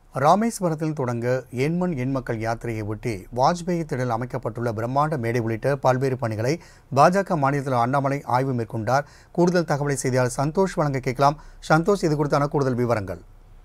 ராமேஸ்வரத்தில் தொடங்க எண்மண் எண்மக்கள் யாத்திரையை ஒட்டி வாஜ்பேயி திடல் அமைக்கப்பட்டுள்ள பிரம்மாண்ட மேடை உள்ளிட்ட பல்வேறு பணிகளை பாஜக மாநில தலைவர் அண்ணாமலை ஆய்வு மேற்கொண்டார் கூடுதல் தகவலை செய்தியாளர் சந்தோஷ் வழங்க கேட்கலாம் சந்தோஷ் இது குறித்தான கூடுதல் விவரங்கள்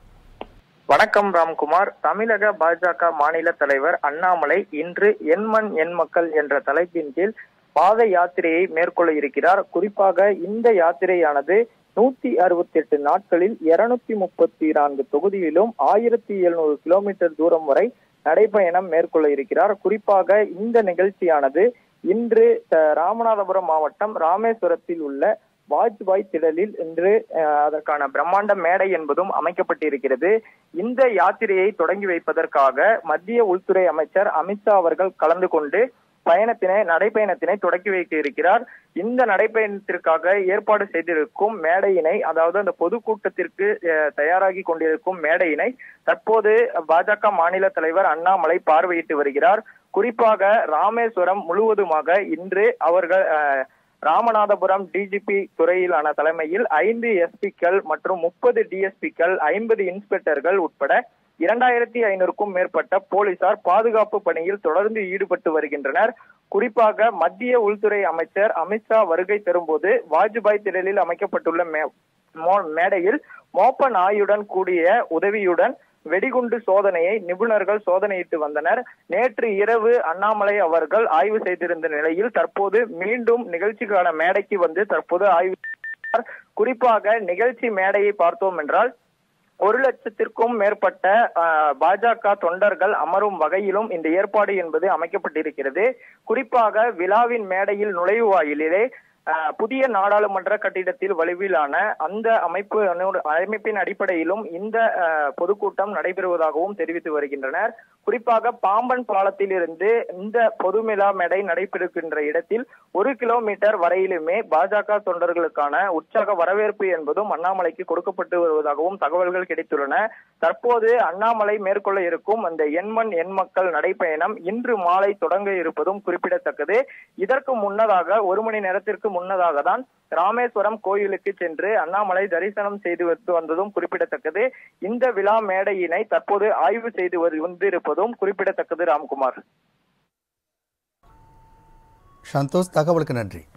வணக்கம் ராம்குமார் தமிழக பாஜக மாநில தலைவர் அண்ணாமலை இன்று எண்மண் எண் மக்கள் என்ற தலைப்பின் கீழ் பாத யாத்திரையை மேற்கொள்ள இருக்கிறார் குறிப்பாக இந்த யாத்திரையானது நூத்தி அறுபத்தி எட்டு நாட்களில் இருநூத்தி முப்பத்தி நான்கு தொகுதியிலும் ஆயிரத்தி எழுநூறு கிலோமீட்டர் தூரம் வரை நடைபயணம் மேற்கொள்ள இருக்கிறார் குறிப்பாக இந்த நிகழ்ச்சியானது இன்று அஹ், ராமநாதபுரம் மாவட்டம் ராமேஸ்வரத்தில் உள்ள வாஜ்பாய் திடலில் இன்று அஹ், அதற்கான பிரம்மாண்ட மேடை என்பதும் அமைக்கப்பட்டிருக்கிறது இந்த யாத்திரையை தொடங்கி வைப்பதற்காக மத்திய உள்துறை அமைச்சர் அமித்ஷா அவர்கள் கலந்து கொண்டு பயணத்தினை நடைப்பயணத்தினை தொடக்கி வைக்க இருக்கிறார் இந்த நடைப்பயணத்திற்காக ஏற்பாடு செய்திருக்கும் மேடையினை அதாவது அந்த பொதுக்கூட்டத்திற்கு அஹ், தயாராகி கொண்டிருக்கும் மேடையினை தற்போது பாஜக மாநில தலைவர் அண்ணாமலை பார்வையிட்டு வருகிறார் குறிப்பாக ராமேஸ்வரம் முழுவதுமாக இன்று அவர்கள் அஹ், ராமநாதபுரம் டிஜிபி துறையிலான தலைமையில் ஐந்து எஸ்பிக்கள் மற்றும் முப்பது டிஎஸ்பிக்கள் ஐம்பது இன்ஸ்பெக்டர்கள் உட்பட இரண்டாயிரத்தி ஐநூறுக்கும் மேற்பட்ட போலீசார் பாதுகாப்பு பணியில் தொடர்ந்து ஈடுபட்டு வருகின்றனர் குறிப்பாக மத்திய உள்துறை அமைச்சர் அமித்ஷா வருகை தரும்போது வாஜ்பாய் திடலில் அமைக்கப்பட்டுள்ள மே- மோ- மேடையில் மோப்ப நாயுடன் கூடிய உதவியுடன் வெடிகுண்டு சோதனையை நிபுணர்கள் சோதனையிட்டு வந்தனர் நேற்று இரவு அண்ணாமலை அவர்கள் ஆய்வு செய்திருந்த நிலையில் தற்போது மீண்டும் நிகழ்ச்சிக்கான மேடைக்கு வந்து தற்போது ஆய்வு செய்தார். குறிப்பாக நிகழ்ச்சி மேடையை பார்த்தோம் என்றால் ஒரு லட்சத்திற்கும் மேற்பட்ட அஹ், பாஜக தொண்டர்கள் அமரும் வகையிலும் இந்த ஏற்பாடு என்பது அமைக்கப்பட்டிருக்கிறது குறிப்பாக விழாவின் மேடையில் நுழைவாயிலே அஹ், புதிய நாடாளுமன்ற கட்டிடத்தில் வலுவிலான அந்த அமைப்பு அமைப்பின் அடிப்படையிலும் இந்த அஹ், பொதுக்கூட்டம் நடைபெறுவதாகவும் தெரிவித்து வருகின்றனர் குறிப்பாக பாம்பன் பாலத்தில் இருந்து இந்த பொதுமிலா மேடை நடைபெறுகின்ற இடத்தில் ஒரு கிலோமீட்டர் வரையிலுமே பாஜக தொண்டர்களுக்கான உற்சாக வரவேற்பு என்பதும் அண்ணாமலைக்கு கொடுக்கப்பட்டு வருவதாகவும் தகவல்கள் கிடைத்துள்ளன தற்போது அண்ணாமலை மேற்கொள்ள இருக்கும் அந்த எண்மண் எண் மக்கள் நடைப்பயணம் இன்று மாலை தொடங்க இருப்பதும் குறிப்பிடத்தக்கது இதற்கு முன்னதாக ஒரு மணி நேரத்திற்கு முன்னதாக தான் ராமேஸ்வரம் கோயிலுக்கு சென்று அண்ணாமலை தரிசனம் செய்து வந்து வந்ததும் குறிப்பிடத்தக்கது இந்த விழா மேடையினை தற்போது ஆய்வு செய்து வரு- வந்திருப்பதும் குறிப்பிடத்தக்கது ராம்குமார் சந்தோஷ் தகவலுக்கு நன்றி